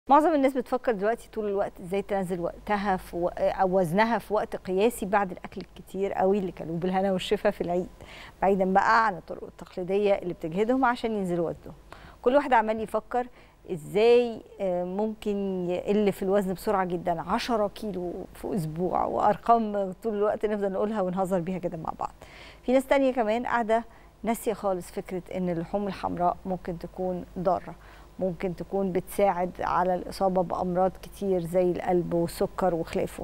معظم الناس بتفكر دلوقتي طول الوقت ازاي تنزل وقتها في و... او وزنها في وقت قياسي بعد الاكل الكتير قوي اللي كانوا بالهنا والشفا في العيد بعيدا بقى عن الطرق التقليديه اللي بتجهدهم عشان ينزلوا وزنهم كل واحد عمال يفكر ازاي آه، ممكن يقل في الوزن بسرعه جدا 10 كيلو في اسبوع وارقام طول الوقت نفضل نقولها ونهزر بيها كده مع بعض في ناس تانية كمان قاعده ناسيه خالص فكره ان اللحوم الحمراء ممكن تكون ضاره ممكن تكون بتساعد على الإصابة بأمراض كتير زي القلب والسكر وخلافه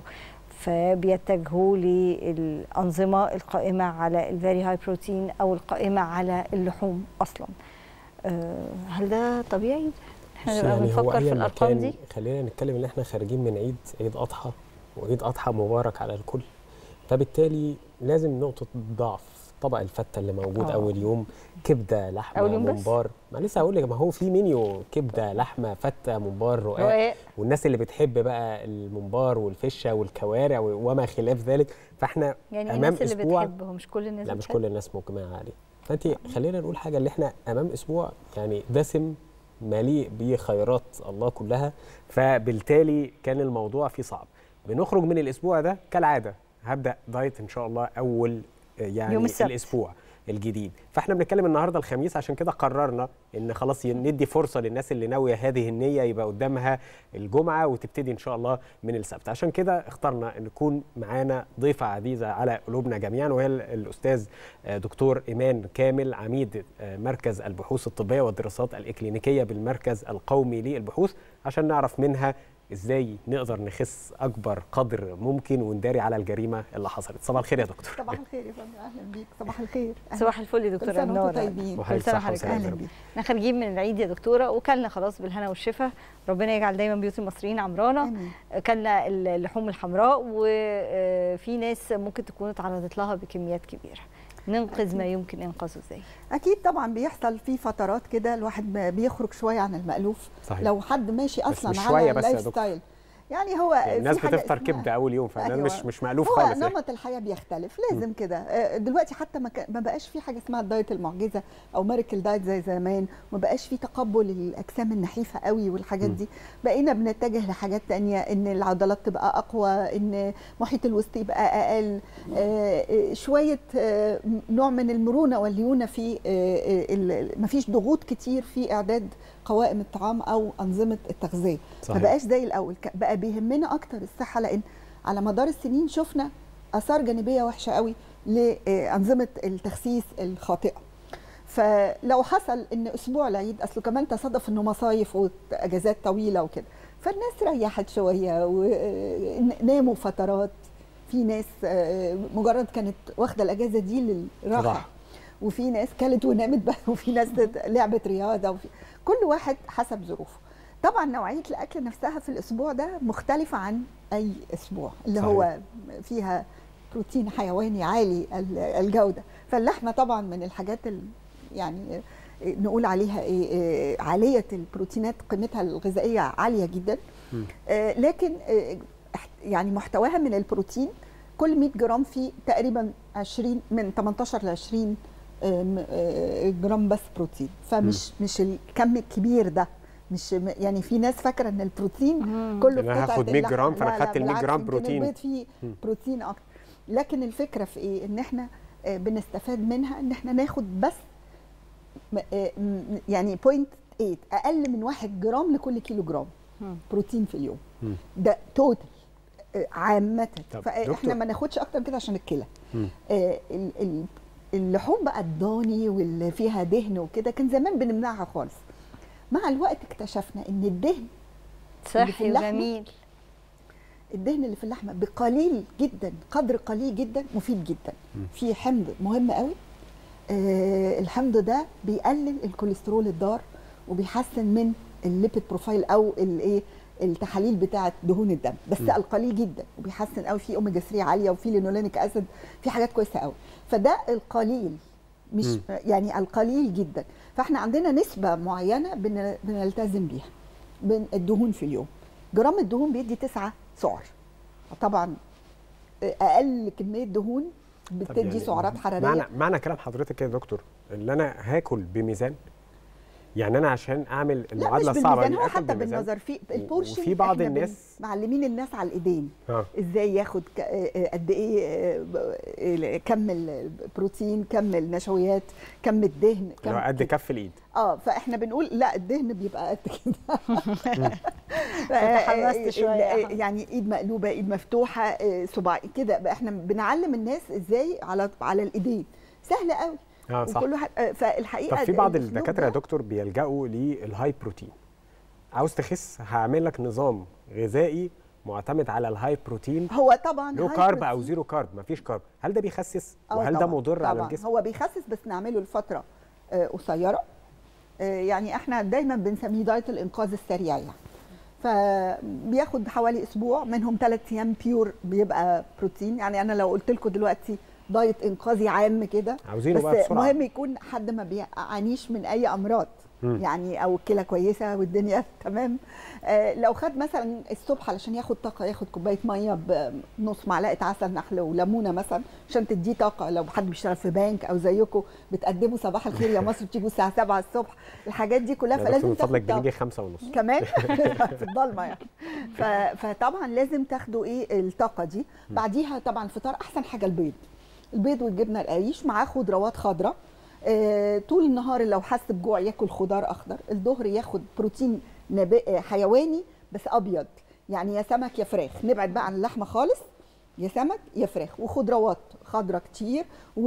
فبيتجهوا للأنظمة القائمة على الفيري هاي بروتين أو القائمة على اللحوم أصلا آه، هل ده طبيعي؟ احنا نبقى يعني هو بنفكر في أيا الأرقام مكان دي خلينا نتكلم ان احنا خارجين من عيد عيد اضحى وعيد اضحى مبارك على الكل فبالتالي لازم نقطه ضعف طبق الفته اللي موجود آه. اول يوم كبده لحمه أول يوم بس؟ ممبار ما لسه هقول لك ما هو في منيو كبده لحمه فته ممبار رقاق رقاق والناس اللي بتحب بقى الممبار والفشه والكوارع وما خلاف ذلك فاحنا يعني أمام الناس اللي أسبوع- بتحب هو مش كل الناس لا مش بتحب. كل الناس مجمعه عليه فانت خلينا نقول حاجه اللي احنا امام اسبوع يعني دسم مليء بخيرات الله كلها فبالتالي كان الموضوع فيه صعب بنخرج من الاسبوع ده كالعاده هبدا دايت ان شاء الله اول آه، يعني يوم السبت. الاسبوع الجديد فاحنا بنتكلم النهارده الخميس عشان كده قررنا ان خلاص ي- ندي فرصه للناس اللي ناويه هذه النيه يبقى قدامها الجمعه وتبتدي ان شاء الله من السبت عشان كده اخترنا ان يكون معانا ضيفه عزيزه على قلوبنا جميعا وهي ال- الاستاذ آه، دكتور ايمان كامل عميد آه، مركز البحوث الطبيه والدراسات الاكلينيكيه بالمركز القومي للبحوث عشان نعرف منها ازاي نقدر نخس اكبر قدر ممكن ونداري على الجريمه اللي حصلت صباح الخير يا دكتور صباح الخير يا فندم اهلا بيك صباح الخير أهلاً. صباح الفل يا كل دكتوره سنه وانتم منوره طيبين وحضرتك كل سنة صحة وحضرتك وسلامة يا اهلا رب. بيك احنا خارجين من العيد يا دكتوره وكلنا خلاص بالهنا والشفا ربنا يجعل دايما بيوت المصريين عمرانه امين كلنا اللحوم الحمراء وفي ناس ممكن تكون اتعرضت لها بكميات كبيره ننقذ ما يمكن انقاذه ازاي اكيد طبعا بيحصل في فترات كده الواحد ب- بيخرج شويه عن المالوف صحيح لو حد ماشي بس اصلا مش على شوية بس يا اللايف دكتور. ستايل يعني هو يعني الناس في حاجة بتفطر اسمها- كبده اول يوم فده أيوة. مش مش مألوف هو خالص يعني. نمط الحياه بيختلف لازم كده آه، دلوقتي حتى ما, كان- ما بقاش في حاجه اسمها الدايت المعجزه او ميركل دايت زي زمان ما بقاش في تقبل الاجسام النحيفه قوي والحاجات م. دي بقينا بنتجه لحاجات تانية ان العضلات تبقى اقوى ان محيط الوسط يبقى اقل آه، آه، شويه آه، نوع من المرونه والليونه في ما فيش ضغوط كتير في اعداد قوائم الطعام او انظمه التغذيه ما بقاش زي الاول ك- بقى بيهمنا اكتر الصحه لان على مدار السنين شفنا اثار جانبيه وحشه قوي لانظمه التخسيس الخاطئه فلو حصل ان اسبوع العيد اصله كمان تصادف انه مصايف واجازات طويله وكده فالناس ريحت شويه وناموا فترات في ناس آه، مجرد كانت واخده الاجازه دي للراحه راحة. وفي ناس كلت ونامت بقى وفي ناس لعبت رياضه وفي كل واحد حسب ظروفه طبعا نوعيه الاكل نفسها في الاسبوع ده مختلفه عن اي اسبوع اللي صحيح. هو فيها بروتين حيواني عالي ال- الجوده فاللحمه طبعا من الحاجات ال- يعني نقول عليها ايه إيه، عاليه البروتينات قيمتها الغذائيه عاليه جدا مم. آه، لكن آه، اح- يعني محتواها من البروتين كل 100 جرام فيه تقريبا 20 من 18 ل 20 آم، آه، جرام بس بروتين فمش مش الكم الكبير ده مش م- يعني في ناس فاكره ان البروتين كله أنا في قطعة هاخد 100 اللحمة. جرام، فأنا لا، لا، خدت ال 100 بالعكس، جرام يمكن بروتين. البيض فيه مم. بروتين اكتر لكن الفكره في ايه ان احنا آه، بنستفاد منها ان احنا ناخد بس م- آه، م- يعني بوينت 8 اقل من 1 جرام لكل كيلو جرام مم. بروتين في اليوم مم. ده توتال عامة طب فاحنا دكتور. ما ناخدش اكتر من كده عشان الكلى مم. آه، ال- ال- اللحوم بقى الضاني واللي فيها دهن وكده كان زمان بنمنعها خالص مع الوقت اكتشفنا ان الدهن اللي في صحي اللحمة؟ وجميل الدهن اللي في اللحمه بقليل جدا قدر قليل جدا مفيد جدا مم. في حمض مهم قوي آه الحمض ده بيقلل الكوليسترول الضار وبيحسن من الليبيد بروفايل او الايه التحاليل بتاعه دهون الدم بس مم. القليل جدا وبيحسن قوي في اوميجا 3 عاليه وفي لينولينيك اسيد في حاجات كويسه قوي فده القليل مش مم. يعني القليل جدا فاحنا عندنا نسبه معينه بن- بنلتزم بيها من الدهون في اليوم جرام الدهون بيدي 9 سعر طبعا اقل كميه دهون طب بتدي يعني سعرات حراريه معنى معنى كلام حضرتك كده يا دكتور ان انا هاكل بميزان يعني انا عشان اعمل لا المعادله مش الصعبه بالميزان دي هو آكل حتى بالميزان. بالنظر في البورشن وفي بعض إحنا بن- الناس معلمين الناس على الايدين اه ازاي ياخد ك- آه، قد ايه آه، ب- كم البروتين كم النشويات كم الدهن اللي هو كم قد كف الايد اه فاحنا بنقول لا الدهن بيبقى قد كده تحمست شوية يا أحمد. يعني ايد مقلوبه ايد مفتوحه آه، صباع كده بقى احنا بنعلم الناس ازاي على على الايدين سهله قوي اه صح وكل واحد آه، فالحقيقه طب في بعض الأسلوب الدكاتره يا ده- دكتور بيلجأوا للهاي بروتين عاوز تخس هعمل لك نظام غذائي معتمد على الهاي بروتين هو طبعا لو هاي كارب او بروتين. زيرو كارب مفيش كارب هل ده بيخسس آه وهل ده طبعاً، مضر على طبعاً. الجسم هو بيخسس بس نعمله لفتره آه، قصيره آه، يعني احنا دايما بنسميه دايت الانقاذ السريع يعني فبياخد حوالي اسبوع منهم ثلاث ايام بيور بيبقى بروتين يعني انا لو قلت لكم دلوقتي دايت انقاذي عام كده عاوزينه بقى بس بسرعه مهم يكون حد ما بيعانيش من اي امراض مم. يعني او الكلى كويسه والدنيا تمام آه لو خد مثلا الصبح علشان ياخد طاقه ياخد كوبايه ميه بنص معلقه عسل نحل وليمونه مثلا عشان تديه طاقه لو حد بيشتغل في بنك او زيكم بتقدموا صباح الخير يا مصر بتيجوا الساعه 7 الصبح الحاجات دي كلها يا دكتور فلازم من فضلك تاخد طاقة. بنيجي خمسة ونص كمان في الضلمه يعني ف- فطبعا لازم تاخدوا ايه الطاقه دي بعديها طبعا الفطار احسن حاجه البيض البيض والجبنه القريش معاه خضروات خضراء آه، طول النهار لو حس بجوع ياكل خضار اخضر الظهر ياخد بروتين نبا- آه، حيواني بس ابيض يعني يا سمك يا فراخ نبعد بقى عن اللحمه خالص يا سمك يا فراخ وخضروات خضراء كتير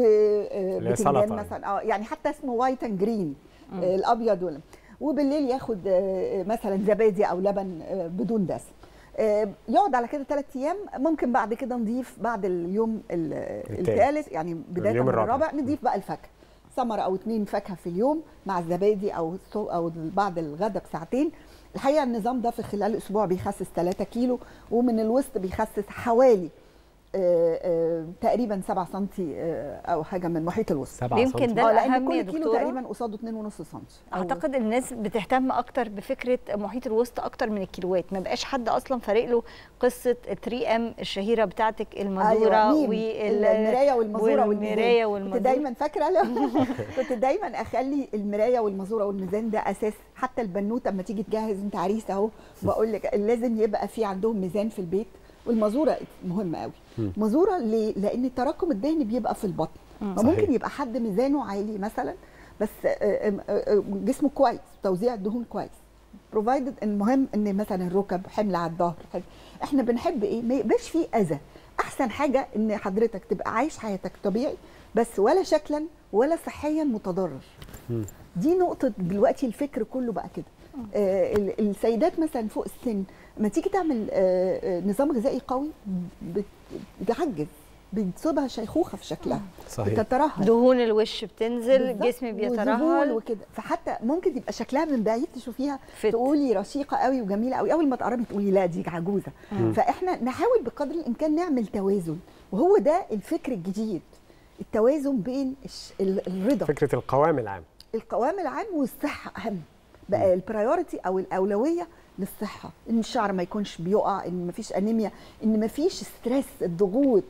هي وبتنجان سلطة مثلا اه يعني حتى اسمه وايت اند جرين آه، الابيض ولا وبالليل ياخد آه، مثلا زبادي او لبن آه، بدون دسم آه، يقعد على كده ثلاث ايام ممكن بعد كده نضيف بعد اليوم ال- التالت. الثالث يعني بدايه اليوم من الرابع. الرابع نضيف بقى الفاكهه ثمره او اتنين فاكهه في اليوم مع الزبادي او الصو- او بعد الغداء بساعتين الحقيقه النظام ده في خلال اسبوع بيخسس 3 كيلو ومن الوسط بيخسس حوالي آه، آه، تقريبا 7 سم او حاجه من محيط الوسط سبعة يمكن سنتي. ده اه لان الأهم يا كل كيلو دكتورة. تقريبا قصاده 2.5 سم اعتقد الناس بتهتم اكتر بفكره محيط الوسط اكتر من الكيلوات ما بقاش حد اصلا فارق له قصه 3 ام الشهيره بتاعتك المزوره أيوة ميم. وال- المرايه والمزوره والمرايه والميزان كنت والمزوره دايما فاكره لو كنت دايما اخلي المرايه والمزوره والميزان ده اساس حتى البنوته اما تيجي تجهز انت عريس اهو بقول لك لازم يبقى في عندهم ميزان في البيت والمزوره مهمه قوي مم. مزوره ليه؟ لان التراكم الدهني بيبقى في البطن مم. فممكن صحيح. يبقى حد ميزانه عالي مثلا بس آه، آه، آه، جسمه كويس توزيع الدهون كويس بروفايدد المهم ان مثلا الركب حمل على الظهر حمل. احنا بنحب ايه ما يبقاش فيه اذى احسن حاجه ان حضرتك تبقى عايش حياتك طبيعي بس ولا شكلا ولا صحيا متضرر مم. دي نقطه دلوقتي الفكر كله بقى كده آه ال- السيدات مثلا فوق السن لما تيجي تعمل آه آه، نظام غذائي قوي بت- بتعجز بتصيبها شيخوخه في شكلها صحيح بتترهل دهون الوش بتنزل بالظبط. الجسم وذبول بيترهل وكده فحتى ممكن تبقى شكلها من بعيد تشوفيها فت. تقولي رشيقه قوي وجميله قوي اول ما تقربي تقولي لا دي عجوزه مم. فاحنا نحاول بقدر الامكان نعمل توازن وهو ده الفكر الجديد التوازن بين الش- ال- الرضا فكره القوام العام القوام العام والصحه اهم بقى البرايورتي او الاولويه للصحه ان الشعر ما يكونش بيقع ان ما فيش انيميا ان ما فيش ستريس الضغوط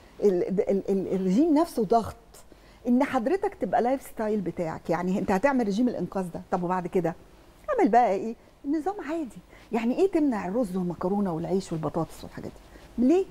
ال- ال- ال- الرجيم نفسه ضغط ان حضرتك تبقى لايف ستايل بتاعك يعني انت هتعمل رجيم الانقاذ ده طب وبعد كده اعمل بقى ايه النظام عادي يعني ايه تمنع الرز والمكرونه والعيش والبطاطس والحاجات دي ليه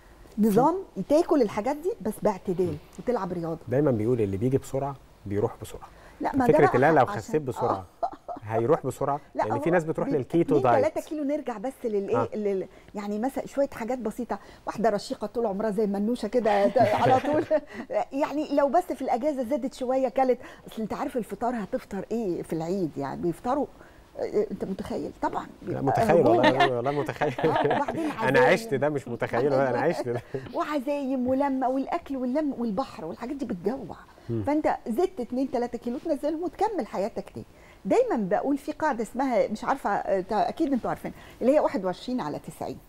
نظام تاكل الحاجات دي بس باعتدال وتلعب رياضه دايما بيقول اللي بيجي بسرعه بيروح بسرعه لا ما ده فكره بقى اللي أنا لو عشان- خسيت بسرعه هيروح بسرعه لا لان في هو ناس بتروح بي- للكيتو اتنين دايت 3 كيلو نرجع بس للايه آه. آه. لل يعني مثلا شويه حاجات بسيطه واحده رشيقه طول عمرها زي منوشه كده ت- على طول يعني لو بس في الاجازه زادت شويه كلت اصل انت عارف الفطار هتفطر ايه في العيد يعني بيفطروا آه، انت متخيل طبعا لا بيبقى متخيل هجوم والله يعني. والله متخيل آه، وبعدين انا عزايم. عشت ده مش متخيل انا عشت ده وعزايم ولمه والاكل واللم والبحر والحاجات دي بتجوع مم. فانت زدت 2 3 كيلو تنزلهم وتكمل حياتك تاني دايما بقول في قاعده اسمها مش عارفه آه، تا- اكيد انتوا عارفين اللي هي 21 على 90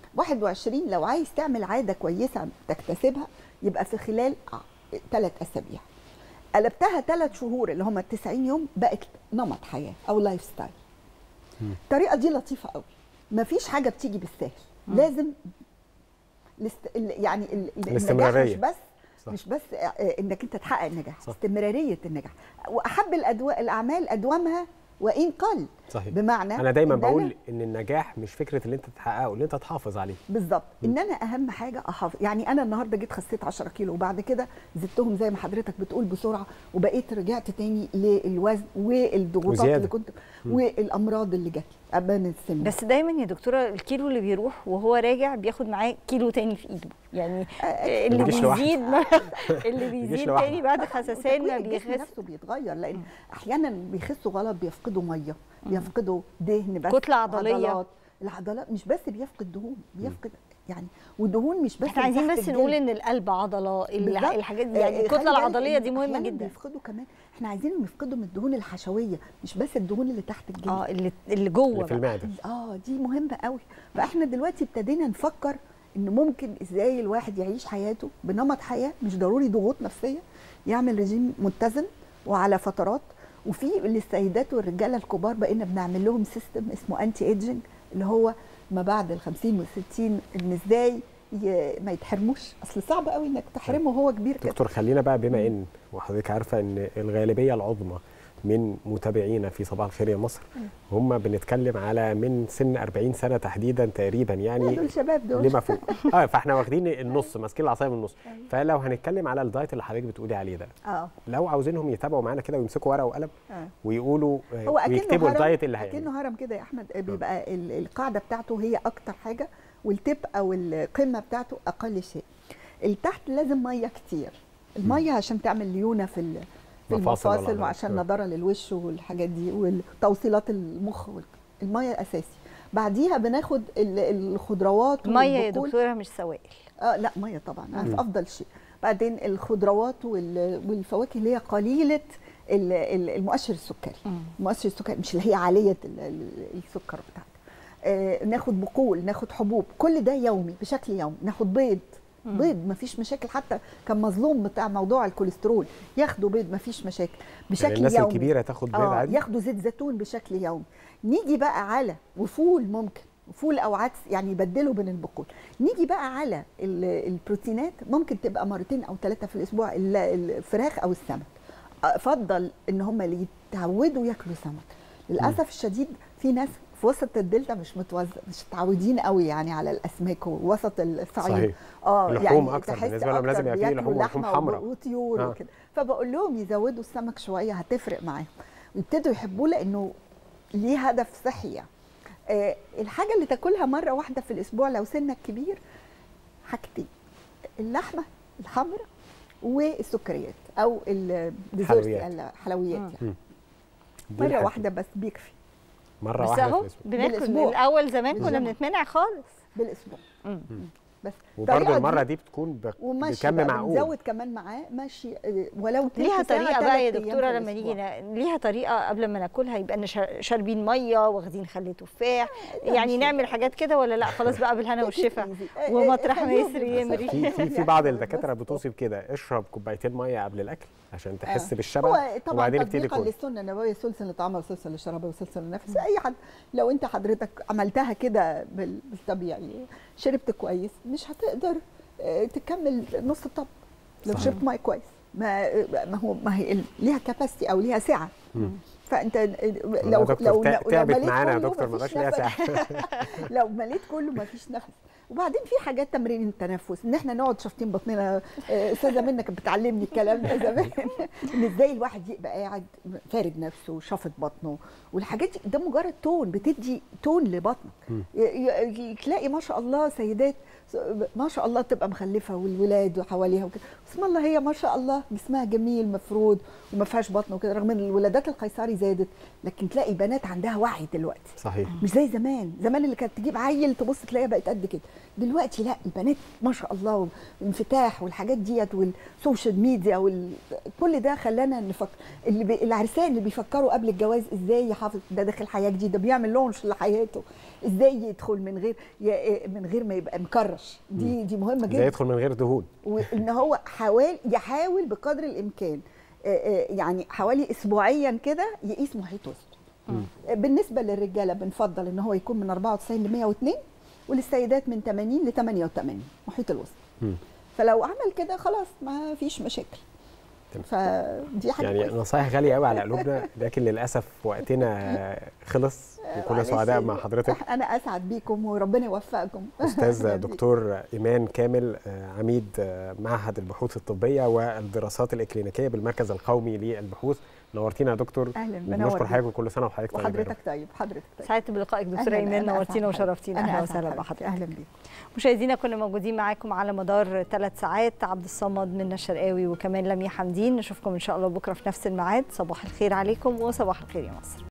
21 لو عايز تعمل عاده كويسه تكتسبها يبقى في خلال ثلاث اسابيع قلبتها ثلاث شهور اللي هم ال 90 يوم بقت نمط حياه او لايف ستايل مم. الطريقه دي لطيفه قوي مفيش حاجه بتيجي بالسهل لازم الاست... ال- يعني ال- ال- النجاح الاستمرارية. مش بس صح. مش بس آه، انك انت تحقق النجاح صح. استمراريه النجاح واحب الأدو... الاعمال ادومها وان قل صحيح بمعنى انا دايما إن بقول ان النجاح مش فكره اللي انت تحققه اللي انت تحافظ عليه بالظبط ان انا اهم حاجه احافظ يعني انا النهارده جيت خسيت 10 كيلو وبعد كده زدتهم زي ما حضرتك بتقول بسرعه وبقيت رجعت تاني للوزن والضغوطات وزيادة. اللي كنت والامراض اللي جت ابان السن بس دايما يا دكتوره الكيلو اللي بيروح وهو راجع بياخد معاه كيلو تاني في ايده يعني اللي بيجيش لوحده. بيزيد ما اللي بيجيش بيزيد لوحده. تاني بعد خسسان ما وتكوين الجسم بيخس نفسه بيتغير لان احيانا بيخسوا غلط بيفقدوا ميه بيفقدوا دهن بس كتلة عضلية. عضلات. العضلات مش بس بيفقد دهون بيفقد يعني والدهون مش بس احنا عايزين تحت بس الجلد. نقول ان القلب عضله ال- بالظبط. الحاجات دي آه، يعني خلي الكتله بالك العضليه إن دي مهمه أحياناً جدا بيفقدوا كمان احنا عايزينهم يفقدوا من الدهون الحشويه مش بس الدهون اللي تحت الجلد اه اللي اللي جوه اللي في بقى. المعده اه دي مهمه قوي فاحنا دلوقتي ابتدينا نفكر ان ممكن ازاي الواحد يعيش حياته بنمط حياه مش ضروري ضغوط نفسيه يعمل رجيم متزن وعلى فترات وفي للسيدات والرجاله الكبار بقينا بنعمل لهم سيستم اسمه انتي ايدجنج اللي هو ما بعد ال 50 وال 60 ان ازاي ي- ما يتحرموش اصل صعب قوي انك تحرمه وهو كبير كده دكتور خلينا بقى بما ان وحضرتك عارفه ان الغالبيه العظمى من متابعينا في صباح الخير يا مصر هم بنتكلم على من سن 40 سنه تحديدا تقريبا لا، يعني دول شباب دول لما فوق اه فاحنا واخدين النص ماسكين العصايه من النص فلو هنتكلم على الدايت اللي حضرتك بتقولي عليه ده اه لو عاوزينهم يتابعوا معانا كده ويمسكوا ورقه وقلم آه. ويقولوا آه، هو اكنه ويكتبوا هرم الدايت اللي هيعملوه اكنه هرم كده يا احمد بيبقى ال- القاعده بتاعته هي اكتر حاجه والتب او القمه بتاعته اقل شيء التحت لازم ميه كتير الميه عشان تعمل ليونه في ال- في مفاصل المفاصل والعضلات. وعشان آه. نضاره للوش والحاجات دي وتوصيلات المخ وال- الميه اساسي بعديها بناخد ال- الخضروات ميه يا والبقول. دكتوره مش سوائل اه لا ميه طبعا في افضل شيء بعدين الخضروات وال- والفواكه اللي هي قليله ال- ال- المؤشر السكري مم. المؤشر السكري مش اللي هي عاليه ال- ال- السكر بتاعتها آه ناخد بقول ناخد حبوب كل ده يومي بشكل يومي ناخد بيض بيض مفيش مشاكل حتى كان مظلوم بتاع موضوع الكوليسترول ياخدوا بيض مفيش مشاكل بشكل يعني الناس يومي الكبيره تاخد بيض اه عادي ياخدوا زيت زيتون بشكل يومي نيجي بقى على وفول ممكن فول او عدس يعني يبدلوا بين البقول نيجي بقى على ال- البروتينات ممكن تبقى مرتين او ثلاثه في الاسبوع ال- الفراخ او السمك افضل ان هم اللي يتعودوا ياكلوا سمك للاسف الشديد في ناس في وسط الدلتا مش متوزع مش متعودين قوي يعني على الاسماك ووسط الصعيد صحيح. اه اللحوم أكتر، تحس بالنسبة لهم لازم أكتر يبقى فيه بياكلوا لحوم ولحوم لحمة حمراء. وطيور آه. وكده فبقول لهم يزودوا السمك شويه هتفرق معاهم ويبتدوا يحبوه لانه ليه هدف صحي يعني. آه الحاجه اللي تاكلها مره واحده في الاسبوع لو سنك كبير حاجتين اللحمه الحمراء والسكريات او الديزرت حلويات. الحلويات مم. يعني دي مره الحاجة. واحده بس بيكفي مره بس واحده في اهو الاسبوع بناكل بالأسبوع. الاول زمان كنا بالأسبوع. بنتمنع خالص بالاسبوع مم. بس وبرضه الطريقة المره دي- دي بتكون ب- وماشي بكم بقى معقول بنزود كمان معاه ماشي آه، ولو تلت ليها ساعة، طريقه بقى يا تلات أيام دكتوره في لما نيجي الأسبوع. ن- ليها طريقه قبل ما ناكلها يبقى ان شار- شاربين ميه واخدين خل تفاح لا، يعني مش نعمل حاجات كده ولا لا خلاص بقى بالهنا والشفا إيزي. ومطرح ما خليهم يسري يبقى يمري في في في يعني بعض بس- الدكاتره بتوصي بكده اشرب كوبايتين ميه قبل الاكل عشان تحس آه. بالشبع هو طبعا وبعدين ابتدي تطبيقا كل للسنه النبويه سلسله للطعام وسلسله للشراب وسلسله للنفس اي حد لو انت حضرتك عملتها كده بال- بالطبيعي شربت كويس مش هتقدر آه، تكمل نص الطب لو صحيح. شربت ميه كويس ما ما هو ما هي ال- ليها كاباسيتي او ليها سعه مم. فانت لو يا دكتور لو تع- لو تعبت مليت معانا يا كله دكتور مفيش مبقاش ليها نفس. لو مليت كله مفيش نفس وبعدين في حاجات تمرين التنفس ان احنا نقعد شافطين بطننا آه، استاذه منى كانت بتعلمني الكلام ده زمان ان ازاي الواحد يبقى قاعد فارد نفسه شافط بطنه والحاجات دي ده مجرد تون بتدي تون لبطنك مم. ي- ي- تلاقي ما شاء الله سيدات ما شاء الله تبقى مخلفه والولاد وحواليها وكده بسم الله هي ما شاء الله جسمها جميل مفرود وما فيهاش بطن وكده رغم ان الولادات القيصري زادت لكن تلاقي بنات عندها وعي دلوقتي صحيح مش زي زمان زمان اللي كانت تجيب عيل تبص تلاقيها بقت قد كده دلوقتي لا البنات ما شاء الله والانفتاح والحاجات ديت والسوشيال ميديا وال... كل ده خلانا نفكر اللي بي... العرسان اللي بيفكروا قبل الجواز ازاي يحافظ ده داخل حياه جديده بيعمل لونش لحياته ازاي يدخل من غير ي... من غير ما يبقى مكرش دي دي مهمه زي جدا يدخل من غير دهون وان هو حاول يحاول بقدر الامكان آه، آه، يعني حوالي اسبوعيا كده يقيس محيط وسطه آه، بالنسبه للرجاله بنفضل ان هو يكون من 94 ل 102 وللسيدات من 80 ل 88 محيط الوسط مم. فلو عمل كده خلاص ما فيش مشاكل فدي حاجه يعني كويسة. نصايح غاليه قوي على قلوبنا لكن للاسف وقتنا خلص وكنا معلش، سعداء مع حضرتك انا اسعد بيكم وربنا يوفقكم استاذ دكتور ايمان كامل آه، عميد آه، معهد البحوث الطبيه والدراسات الاكلينيكيه بالمركز القومي للبحوث نورتينا يا دكتور اهلا وبنشكر بنور حضرتك وكل سنه وحضرتك طيب يا رب. وحضرتك طيب حضرتك طيب سعدت بلقائك دكتوره أهلاً، ايمان أنا نورتينا أسعد وشرفتينا حضرتك. اهلا أنا أسعد وسهلا حضرتك. بحضرتك اهلا بيك مشاهدينا كنا موجودين معاكم على مدار ثلاث ساعات عبد الصمد منا الشرقاوي وكمان لميا حمدين نشوفكم ان شاء الله بكره في نفس الميعاد صباح الخير عليكم وصباح الخير يا مصر